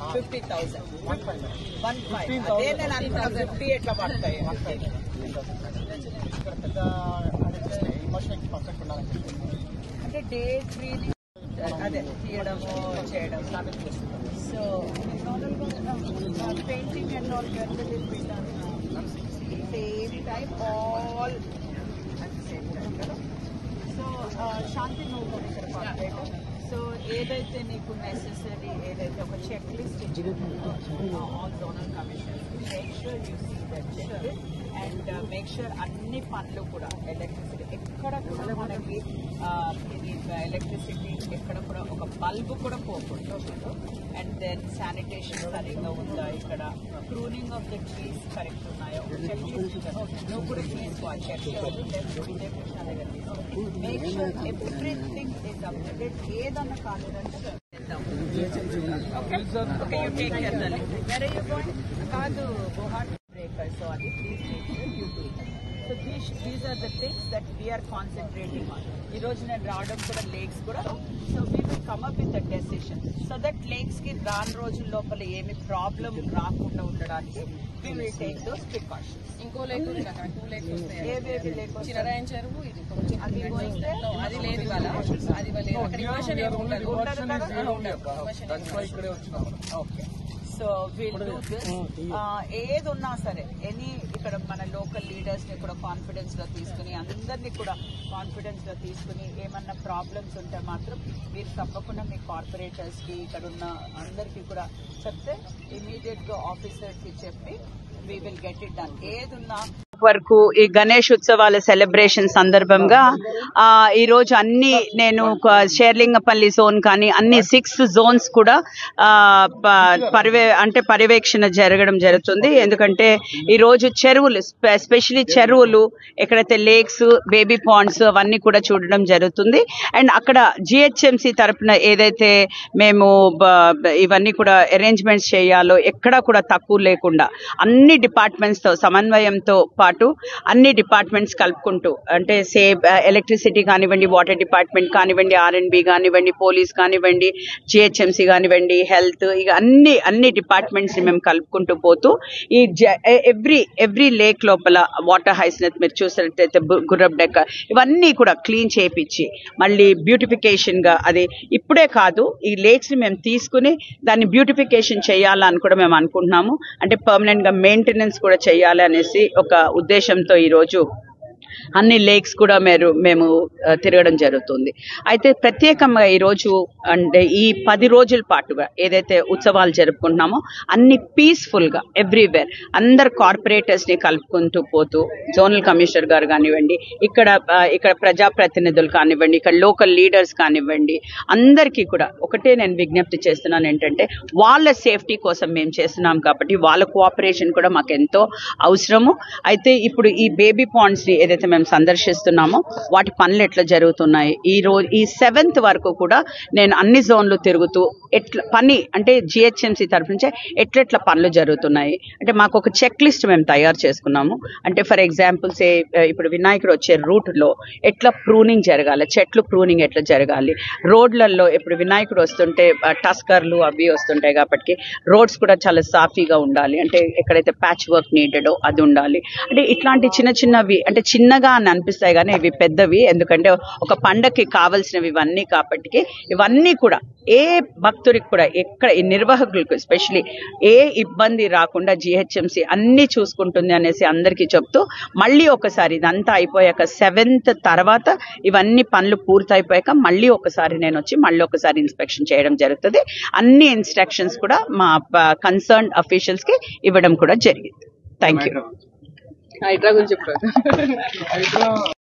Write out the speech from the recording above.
Fifty thousand one five అదే నేను అనుకున్నా ఫిఫ్టీ ఎట్లా పడతాయి ఇక్కడ పెద్ద ఇమోషన్ పర్ఫెక్ట్ ఉండాలని చెప్పి అంటే డే త్రీ అదే తీయడము చేయడం so painting and all same time all at same time కదా సో శాంతి నువ్వు ఇక్కడ కార్పొరేట్ సో ఏదైతే నీకు నెసెసరీ ఏదైతే ఒక చెక్ లిస్ట్ ఇచ్చిన all zonal commission make sure you see that check and make sure అన్ని పనులు కూడా ఎలక్ట్రిసిటీ ఎక్కడ కూడా మనకి ఆ, ఇది ఎలక్ట్రిసిటీ ఎక్కడ కూడా ఒక బల్బ్ కూడా పోకూడదు అండ్ దెన్ శానిటేషన్ సరిగ్గా ఉందా ఇక్కడ pruning of the trees correct ఉన్నాయో చెక్ నువ్వు కూడా తీసుకో check make sure everything is updated ఏదన్నా కాలేదంటే చేద్దాం. Okay? Okay, you take care, darling. Where are you going? కాదు గుహాటీ బ్రేకర్ సో అది please make sure you do so these these are the things that we're concentrating on ఈ రోజు నేను రావడం కూడా లేక్స్ కూడా so we will come up with the decision so that lakes కి రాను రోజుల లోపల ఏమి ప్రాబ్లం రాకుండా ఉండడానికి we will take those precautions ఇంకో లేక్ ఉంది అక్కడ టూ లేక్స్ వస్తాయి ఏవేవి లేకుండా చిరరాయన చెరువు ఇది కొంచెం అది పోయిస్తే No, అది లేదు ఇవాళ అది ఇవాళ లేదు అక్కడ ఇమోషన్ ఏమి ఉండదు ఉండదు కదా? ఇమోషన్ ఏమి ఉండదు. Okay so will do this ఏది ఉన్నా సరే ఎనీ ఇక్కడ మన లోకల్ లీడర్స్ ని కూడా కాన్ఫిడెన్స్ లో తీసుకుని అందరినీ కూడా కాన్ఫిడెన్స్ లో తీసుకుని ఏమన్నా ప్రాబ్లమ్స్ ఉంటే మాత్రం మీరు తప్పకుండా మీ కార్పొరేటర్స్ కి ఇక్కడ ఉన్న అందరికీ కూడా చెప్తే ఇమీడియట్ గా ఆఫీసర్స్ కి చెప్పి we will get it done ఏదున్నా వరకు ఈ గణేష్ ఉత్సవాల సెలబ్రేషన్ సందర్భంగా ఆ, ఈ రోజు అన్ని నేను ఒక షేర్లింగపల్లి జోన్ కానీ అన్ని సిక్స్ జోన్స్ కూడా ఆ, ప- పర్యవే అంటే పర్యవేక్షణ జరగడం జరుగుతుంది ఎందుకంటే ఈ రోజు చెరువులు ఎస్పెషలీ చెరువులు ఎక్కడైతే లేక్స్ బేబీ పాండ్స్ అవన్నీ కూడా చూడడం జరుగుతుంది అండ్ అక్కడ జిహెచ్ఎంసి తరపున ఏదైతే మేము బ- బ- ఇవన్నీ కూడా అరేంజ్మెంట్స్ చేయాలో ఎక్కడా కూడా తక్కువ లేకుండా అన్ని డిపార్ట్మెంట్స్ తో సమన్వయంతో పాటు అన్ని డిపార్ట్మెంట్స్ కలుపుకుంటూ అంటే సే ఎలక్ట్రిసిటీ కానివ్వండి వాటర్ డిపార్ట్మెంట్ కానివ్వండి ఆర్ఎండ్బి కానివ్వండి పోలీస్ కానివ్వండి జిహెచ్ఎంసి కానివ్వండి హెల్త్ ఇక అన్ని అన్ని డిపార్ట్మెంట్స్ ని మేము కలుపుకుంటూ పోతూ ఈ ఎవ్రీ ఎవ్రీ లేక్ లోపల వాటర్ హైస్నెత్ మీరు చూసినట్టయితే బు- గుర్రప్ డెక్క ఇవన్నీ కూడా క్లీన్ చేయించి మళ్ళీ బ్యూటిఫికేషన్ గా అది ఇప్పుడే కాదు ఈ లేక్స్ ని మేము తీసుకుని దాన్ని బ్యూటిఫికేషన్ చేయాలని కూడా మేము అనుకుంటున్నాము అంటే పర్మనెంట్ గా మెయింటెనెన్స్ కూడా చేయాలి అనేసి ఒక ఉద్దేశంతో ఈ రోజు అన్ని లేక్స్ కూడా మీరు మేము ఆ, తిరగడం జరుగుతుంది అయితే ప్రత్యేకంగా ఈరోజు అంటే ఈ పది రోజుల పాటుగా ఏదైతే ఉత్సవాలు జరుపుకుంటున్నామో అన్ని పీస్ఫుల్గా ఎవ్రీవేర్ అందరు కార్పొరేటర్స్ని కలుపుకుంటూ పోతూ జోనల్ కమిషనర్ గారు కానివ్వండి ఇక్కడ ఆ, ఇక్కడ ప్రజాప్రతినిధులు కానివ్వండి ఇక్కడ లోకల్ లీడర్స్ కానివ్వండి అందరికీ కూడా ఒకటే నేను విజ్ఞప్తి చేస్తున్నాను ఏంటంటే వాళ్ళ సేఫ్టీ కోసం మేము చేస్తున్నాం కాబట్టి వాళ్ళ కోఆపరేషన్ కూడా మాకు ఎంతో అవసరము అయితే ఇప్పుడు ఈ బేబీ పాండ్స్ ని ఏదైతే మేము సందర్శిస్తున్నామో వాటి పనులు ఎట్లా జరుగుతున్నాయి ఈ రోజు ఈ సెవెంత్ వరకు కూడా నేను అన్ని జోన్లు తిరుగుతూ ఎట్లా పని అంటే జిహెచ్ఎంసీ తరఫు నుంచే ఎట్లెట్లా పనులు జరుగుతున్నాయి అంటే మాకు ఒక చెక్ లిస్ట్ మేము తయారు చేసుకున్నాము అంటే ఫర్ ఎగ్జాంపుల్ సే ఇప్పుడు వినాయకుడు వచ్చే రూట్ లో ఎట్లా ప్రూనింగ్ జరగాలి చెట్లు ప్రూనింగ్ ఎట్లా జరగాలి రోడ్లలో ఇప్పుడు వినాయకుడు వస్తుంటే ఆ, టస్కర్లు అవి వస్తుంటాయి కాబట్టి రోడ్స్ కూడా చాలా సాఫీగా ఉండాలి అంటే ఎక్కడైతే ప్యాచ్ వర్క్ నీడెడో అది ఉండాలి అంటే ఇట్లాంటి చిన్న చిన్నవి అంటే చిన్నగా అని అనిపిస్తాయి కానీ ఇవి పెద్దవి ఎందుకంటే ఒక పండగకి కావాల్సినవి ఇవన్నీ కాబట్టి ఇవన్నీ కూడా ఏ భక్తుడికి కూడా ఎక్కడ ఈ నిర్వాహకులకు ఎస్పెషలీ ఏ ఇబ్బంది రాకుండా జిహెచ్ఎంసి అన్ని చూసుకుంటుంది అనేసి అందరికీ చెప్తూ మళ్ళీ ఒకసారి ఇదంతా అయిపోయాక సెవెంత్ తర్వాత ఇవన్నీ పనులు పూర్తయిపోయాక మళ్ళీ ఒకసారి నేను వచ్చి మళ్ళీ ఒకసారి ఇన్స్పెక్షన్ చేయడం జరుగుతుంది అన్ని ఇన్స్ట్రక్షన్స్ కూడా మా కన్సర్న్ అఫీషియల్స్ కి ఇవ్వడం కూడా జరిగింది థ్యాంక్ యూ హైడ్రా గురించి చెప్పారు